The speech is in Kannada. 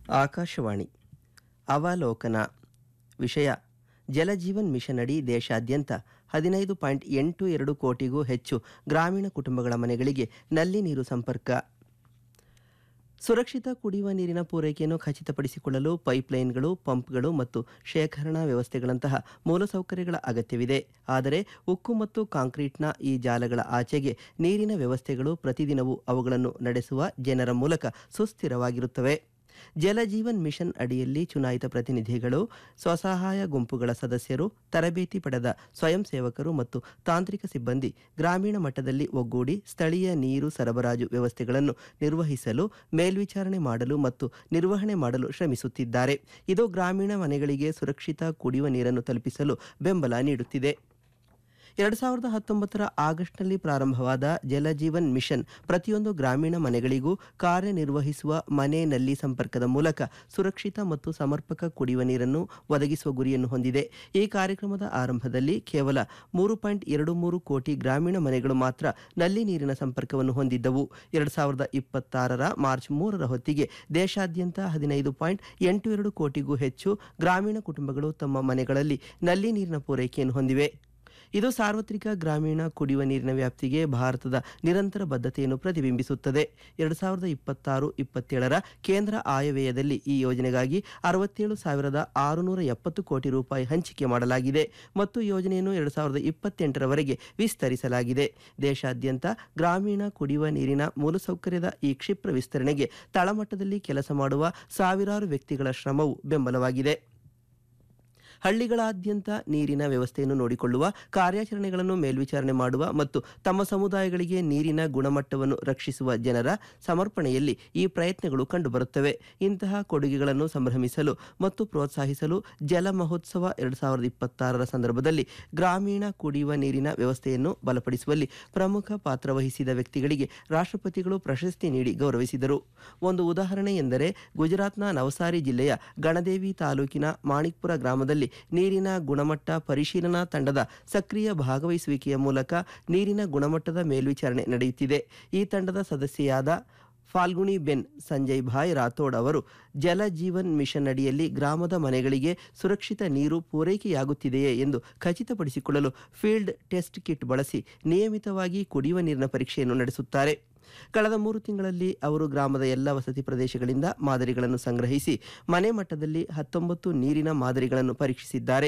ಆಕಾಶವಾಣಿ ಅವಲೋಕನ ವಿಷಯ ಜಲಜೀವನ್ ಮಿಷನ್ ಅಡಿ ದೇಶಾದ್ಯಂತ ಹದಿನೈದು ಪಾಯಿಂಟ್ ಎಂಟು ಎರಡು ಕೋಟಿಗೂ ಹೆಚ್ಚು ಗ್ರಾಮೀಣ ಕುಟುಂಬಗಳ ಮನೆಗಳಿಗೆ ನಲ್ಲಿ ನೀರು ಸಂಪರ್ಕ ಸುರಕ್ಷಿತ ಕುಡಿಯುವ ನೀರಿನ ಪೂರೈಕೆಯನ್ನು ಖಚಿತಪಡಿಸಿಕೊಳ್ಳಲು ಪೈಪ್ಲೈನ್ಗಳು ಪಂಪ್ಗಳು ಮತ್ತು ಶೇಖರಣಾ ವ್ಯವಸ್ಥೆಗಳಂತಹ ಮೂಲಸೌಕರ್ಯಗಳ ಅಗತ್ಯವಿದೆ ಆದರೆ ಉಕ್ಕು ಮತ್ತು ಕಾಂಕ್ರೀಟ್ನ ಈ ಜಾಲಗಳ ಆಚೆಗೆ ನೀರಿನ ವ್ಯವಸ್ಥೆಗಳು ಪ್ರತಿದಿನವೂ ಅವುಗಳನ್ನು ನಡೆಸುವ ಜನರ ಮೂಲಕ ಸುಸ್ಥಿರವಾಗಿರುತ್ತವೆ ಜಲಜೀವನ್ ಮಿಷನ್ ಅಡಿಯಲ್ಲಿ ಚುನಾಯಿತ ಪ್ರತಿನಿಧಿಗಳು ಸ್ವಸಹಾಯ ಗುಂಪುಗಳ ಸದಸ್ಯರು ತರಬೇತಿ ಪಡೆದ ಸ್ವಯಂ ಸೇವಕರು ಮತ್ತು ತಾಂತ್ರಿಕ ಸಿಬ್ಬಂದಿ ಗ್ರಾಮೀಣ ಮಟ್ಟದಲ್ಲಿ ಒಗ್ಗೂಡಿ ಸ್ಥಳೀಯ ನೀರು ಸರಬರಾಜು ವ್ಯವಸ್ಥೆಗಳನ್ನು ನಿರ್ವಹಿಸಲು ಮೇಲ್ವಿಚಾರಣೆ ಮಾಡಲು ಮತ್ತು ನಿರ್ವಹಣೆ ಮಾಡಲು ಶ್ರಮಿಸುತ್ತಿದ್ದಾರೆ ಇದು ಗ್ರಾಮೀಣ ಮನೆಗಳಿಗೆ ಸುರಕ್ಷಿತ ಕುಡಿಯುವ ನೀರನ್ನು ತಲುಪಿಸಲು ಬೆಂಬಲ ನೀಡುತ್ತಿದೆ ಎರಡು ಸಾವಿರದ ಹತ್ತೊಂಬತ್ತರ ಆಗಸ್ಟ್ನಲ್ಲಿ ಪ್ರಾರಂಭವಾದ ಜಲಜೀವನ್ ಮಿಷನ್ ಪ್ರತಿಯೊಂದು ಗ್ರಾಮೀಣ ಮನೆಗಳಿಗೂ ಕಾರ್ಯನಿರ್ವಹಿಸುವ ಮನೆ ನಲ್ಲಿ ಸಂಪರ್ಕದ ಮೂಲಕ ಸುರಕ್ಷಿತ ಮತ್ತು ಸಮರ್ಪಕ ಕುಡಿಯುವ ನೀರನ್ನು ಒದಗಿಸುವ ಗುರಿಯನ್ನು ಹೊಂದಿದೆ ಈ ಕಾರ್ಯಕ್ರಮದ ಆರಂಭದಲ್ಲಿ ಕೇವಲ ಮೂರು ಪಾಯಿಂಟ್ ಎರಡು ಮೂರು ಕೋಟಿ ಗ್ರಾಮೀಣ ಮನೆಗಳು ಮಾತ್ರ ನಲ್ಲಿ ನೀರಿನ ಸಂಪರ್ಕವನ್ನು ಹೊಂದಿದ್ದವು ಎರಡು ಸಾವಿರದ ಇಪ್ಪತ್ತಾರರ ಮಾರ್ಚ್ ಮೂರರ ಹೊತ್ತಿಗೆ ದೇಶಾದ್ಯಂತ ಹದಿನೈದು ಪಾಯಿಂಟ್ ಎಂಟು ಎರಡು ಕೋಟಿಗೂ ಹೆಚ್ಚು ಗ್ರಾಮೀಣ ಕುಟುಂಬಗಳು ತಮ್ಮ ಮನೆಗಳಲ್ಲಿ ನಲ್ಲಿ ನೀರಿನ ಪೂರೈಕೆಯನ್ನು ಹೊಂದಿವೆ ಇದು ಸಾರ್ವತ್ರಿಕ ಗ್ರಾಮೀಣ ಕುಡಿಯುವ ನೀರಿನ ವ್ಯಾಪ್ತಿಗೆ ಭಾರತದ ನಿರಂತರ ಬದ್ಧತೆಯನ್ನು ಪ್ರತಿಬಿಂಬಿಸುತ್ತದೆ ಎರಡು ಸಾವಿರದ ಇಪ್ಪತ್ತಾರು ಇಪ್ಪತ್ತೇಳರ ಕೇಂದ್ರ ಆಯವ್ಯಯದಲ್ಲಿ ಈ ಯೋಜನೆಗಾಗಿ ಅರವತ್ತೇಳು ಸಾವಿರದ ಆರುನೂರ ಎಪ್ಪತ್ತು ಕೋಟಿ ರೂಪಾಯಿ ಹಂಚಿಕೆ ಮಾಡಲಾಗಿದೆ ಮತ್ತು ಯೋಜನೆಯನ್ನು ಎರಡು ಸಾವಿರದ ಇಪ್ಪತ್ತೆಂಟರವರೆಗೆ ವಿಸ್ತರಿಸಲಾಗಿದೆ ದೇಶಾದ್ಯಂತ ಗ್ರಾಮೀಣ ಕುಡಿಯುವ ನೀರಿನ ಮೂಲಸೌಕರ್ಯದ ಈ ಕ್ಷಿಪ್ರ ವಿಸ್ತರಣೆಗೆ ತಳಮಟ್ಟದಲ್ಲಿ ಕೆಲಸ ಮಾಡುವ ಸಾವಿರಾರು ವ್ಯಕ್ತಿಗಳ ಶ್ರಮವು ಬೆಂಬಲವಾಗಿದೆ ಹಳ್ಳಿಗಳಾದ್ಯಂತ ನೀರಿನ ವ್ಯವಸ್ಥೆಯನ್ನು ನೋಡಿಕೊಳ್ಳುವ ಕಾರ್ಯಾಚರಣೆಗಳನ್ನು ಮೇಲ್ವಿಚಾರಣೆ ಮಾಡುವ ಮತ್ತು ತಮ್ಮ ಸಮುದಾಯಗಳಿಗೆ ನೀರಿನ ಗುಣಮಟ್ಟವನ್ನು ರಕ್ಷಿಸುವ ಜನರ ಸಮರ್ಪಣೆಯಲ್ಲಿ ಈ ಪ್ರಯತ್ನಗಳು ಕಂಡುಬರುತ್ತವೆ ಇಂತಹ ಕೊಡುಗೆಗಳನ್ನು ಸಂಭ್ರಮಿಸಲು ಮತ್ತು ಪ್ರೋತ್ಸಾಹಿಸಲು ಜಲ ಮಹೋತ್ಸವ ಎರಡು ಸಾವಿರದ ಇಪ್ಪತ್ತಾರರ ಸಂದರ್ಭದಲ್ಲಿ ಗ್ರಾಮೀಣ ಕುಡಿಯುವ ನೀರಿನ ವ್ಯವಸ್ಥೆಯನ್ನು ಬಲಪಡಿಸುವಲ್ಲಿ ಪ್ರಮುಖ ಪಾತ್ರ ವಹಿಸಿದ ವ್ಯಕ್ತಿಗಳಿಗೆ ರಾಷ್ಟ್ರಪತಿಗಳು ಪ್ರಶಸ್ತಿ ನೀಡಿ ಗೌರವಿಸಿದರು ಒಂದು ಉದಾಹರಣೆ ಎಂದರೆ ಗುಜರಾತ್ನ ನವಸಾರಿ ಜಿಲ್ಲೆಯ ಗಣದೇವಿ ತಾಲೂಕಿನ ಮಾಣಿಕ್ಪುರ ಗ್ರಾಮದಲ್ಲಿ ನೀರಿನ ಗುಣಮಟ್ಟ ಪರಿಶೀಲನಾ ತಂಡದ ಸಕ್ರಿಯ ಭಾಗವಹಿಸುವಿಕೆಯ ಮೂಲಕ ನೀರಿನ ಗುಣಮಟ್ಟದ ಮೇಲ್ವಿಚಾರಣೆ ನಡೆಯುತ್ತಿದೆ ಈ ತಂಡದ ಸದಸ್ಯೆಯಾದ ಫಾಲ್ಗುಣಿ ಬೆನ್ ಸಂಜಯ್ ಭಾಯ್ ರಾಥೋಡ್ ಅವರು ಜಲ ಜೀವನ್ ಮಿಷನ್ ಅಡಿಯಲ್ಲಿ ಗ್ರಾಮದ ಮನೆಗಳಿಗೆ ಸುರಕ್ಷಿತ ನೀರು ಪೂರೈಕೆಯಾಗುತ್ತಿದೆಯೇ ಎಂದು ಖಚಿತಪಡಿಸಿಕೊಳ್ಳಲು ಫೀಲ್ಡ್ ಟೆಸ್ಟ್ ಕಿಟ್ ಬಳಸಿ ನಿಯಮಿತವಾಗಿ ಕುಡಿಯುವ ನೀರಿನ ಪರೀಕ್ಷೆಯನ್ನು ನಡೆಸುತ್ತಾರೆ ಕಳೆದ ಮೂರು ತಿಂಗಳಲ್ಲಿ ಅವರು ಗ್ರಾಮದ ಎಲ್ಲ ವಸತಿ ಪ್ರದೇಶಗಳಿಂದ ಮಾದರಿಗಳನ್ನು ಸಂಗ್ರಹಿಸಿ ಮನೆ ಮಟ್ಟದಲ್ಲಿ ಹತ್ತೊಂಬತ್ತು ನೀರಿನ ಮಾದರಿಗಳನ್ನು ಪರೀಕ್ಷಿಸಿದ್ದಾರೆ